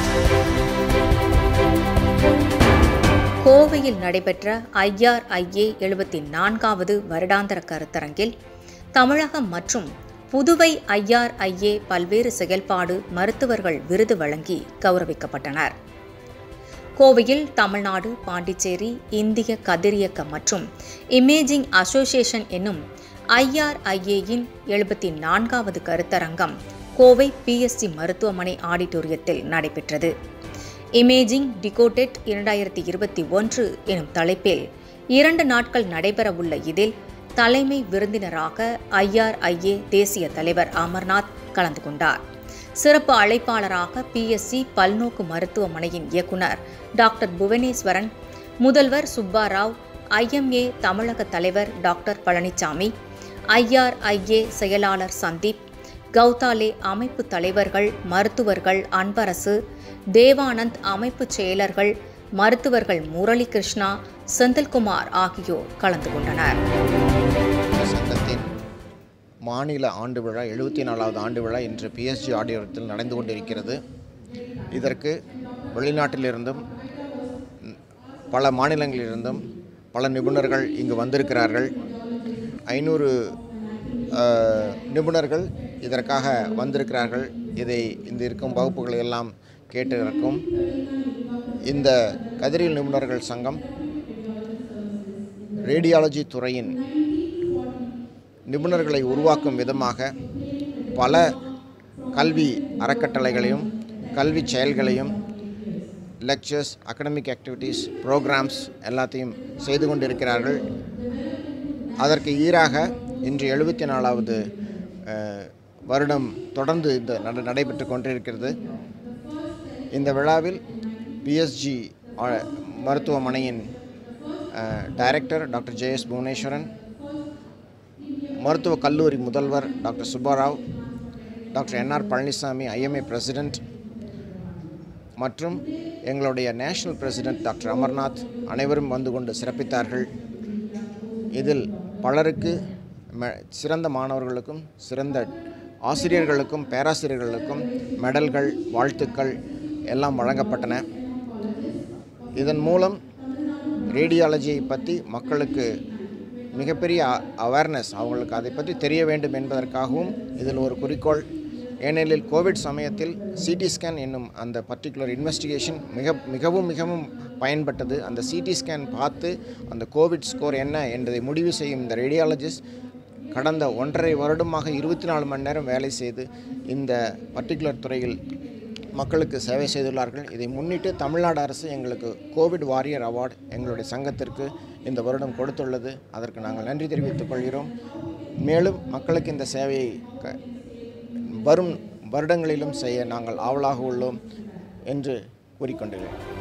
கோவையில் நடைபெற்ற ஐஆர்ஐஏ எழுபத்தி நான்காவது வருடாந்திர கருத்தரங்கில் தமிழகம் மற்றும் புதுவை ஐஆர்ஐஏ பல்வேறு செயல்பாடு மருத்துவர்கள் விருது வழங்கி கௌரவிக்கப்பட்டனர் கோவையில் தமிழ்நாடு பாண்டிச்சேரி இந்திய கதிரியக்கம் மற்றும் இமேஜிங் அசோசியேஷன் என்னும் ஐஆர்ஐஏயின் எழுபத்தி நான்காவது கருத்தரங்கம் கோவை பிஎஸ்சி மருத்துவமனை ஆடிட்டோரியத்தில் நடைபெற்றது இமேஜிங் டிகோடெட் இரண்டாயிரத்தி இருபத்தி ஒன்று எனும் தலைப்பில் இரண்டு நாட்கள் நடைபெறவுள்ள இதில் தலைமை விருந்தினராக ஐஆர்ஐஏ தேசிய தலைவர் அமர்நாத் கலந்து கொண்டார் சிறப்பு அழைப்பாளராக பிஎஸ்சி பல்நோக்கு மருத்துவமனையின் இயக்குனர் டாக்டர் புவனேஸ்வரன் முதல்வர் சுப்பாராவ் ஐஎம்ஏ தமிழக தலைவர் டாக்டர் பழனிசாமி ஐஆர்ஐஏ செயலாளர் சந்தீப் கௌதாலே அமைப்பு தலைவர்கள் மருத்துவர்கள் அன்பரசு தேவானந்த் அமைப்பு செயலர்கள் மருத்துவர்கள் முரளி கிருஷ்ணா செந்தில்குமார் ஆகியோர் கலந்து கொண்டனர் இந்த சங்கத்தின் மாநில ஆண்டு விழா எழுபத்தி நாலாவது ஆண்டு விழா இன்று பிஎஸ்ஜி ஆடியோரத்தில் நடந்து கொண்டிருக்கிறது இதற்கு வெளிநாட்டிலிருந்தும் ம், பல மாநிலங்களிலிருந்தும் பல நிபுணர்கள் இங்கு வந்திருக்கிறார்கள் ஐநூறு நிபுணர்கள் இதற்காக வந்திருக்கிறார்கள் இதை இந்த இருக்கும் வகுப்புகளை எல்லாம் கேட்டிருக்கும் இந்த கதிரியல் நிபுணர்கள் சங்கம் ரேடியாலஜி துறையின் நிபுணர்களை உருவாக்கும் விதமாக பல கல்வி அறக்கட்டளைகளையும் கல்வி செயல்களையும் லெக்சர்ஸ் அகடமிக் ஆக்டிவிட்டீஸ் ப்ரோக்ராம்ஸ் எல்லாத்தையும் செய்து கொண்டிருக்கிறார்கள் அதற்கு ஈராக இன்று எழுபத்தி நாலாவது வருடம் தொடர்ந்து இந்த நட நடைபெற்று கொண்டிருக்கிறது இந்த விழாவில் பிஎஸ்ஜி மருத்துவமனையின் அஹ், டைரக்டர் டாக்டர் ஜெயஸ் புவனேஸ்வரன் மருத்துவக் கல்லூரி முதல்வர் doctor Subbarao doctor NR Palanisamy IMA president மற்றும் எங்களுடைய நேஷனல் பிரசிடெண்ட் டாக்டர் அமர்நாத் அனைவரும் வந்து கொண்டு சிறப்பித்தார்கள் இதில் பலருக்கு மெ- சிறந்த மாணவர்களுக்கும் சிறந்த ஆசிரியர்களுக்கும் பேராசிரியர்களுக்கும் மெடல்கள் வாழ்த்துக்கள் எல்லாம் வழங்கப்பட்டன இதன் மூலம் ரேடியாலஜியை பற்றி மக்களுக்கு மிகப்பெரிய அவேர்னஸ் அவங்களுக்கு அதை பற்றி தெரிய வேண்டும் என்பதற்காகவும் இதில் ஒரு குறிக்கோள் ஏனெனில் கோவிட் சமயத்தில் சிடி ஸ்கேன் என்னும் அந்த பர்டிகுலர் இன்வெஸ்டிகேஷன் மிக மிகவும் மிகவும் பயன்பட்டது அந்த சிடி ஸ்கேன் பார்த்து அந்த கோவிட் ஸ்கோர் என்ன என்பதை முடிவு செய்யும் இந்த ரேடியாலஜிஸ்ட் கடந்த ஒன்றரை வருடமாக இருபத்தி நாலு மணி நேரம் வேலை செய்து இந்த பர்டிகுலர் துறையில் மக்களுக்கு சேவை செய்துள்ளார்கள் இதை முன்னிட்டு தமிழ்நாடு அரசு எங்களுக்கு கோவிட் வாரியர் அவார்டு எங்களுடைய சங்கத்திற்கு இந்த வருடம் கொடுத்துள்ளது அதற்கு நாங்கள் நன்றி தெரிவித்துக் கொள்கிறோம் மேலும் மக்களுக்கு இந்த சேவையை க- வரும் வருடங்களிலும் செய்ய நாங்கள் ஆவலாக உள்ளோம் என்று கூறிக்கொண்டுள்ளேன்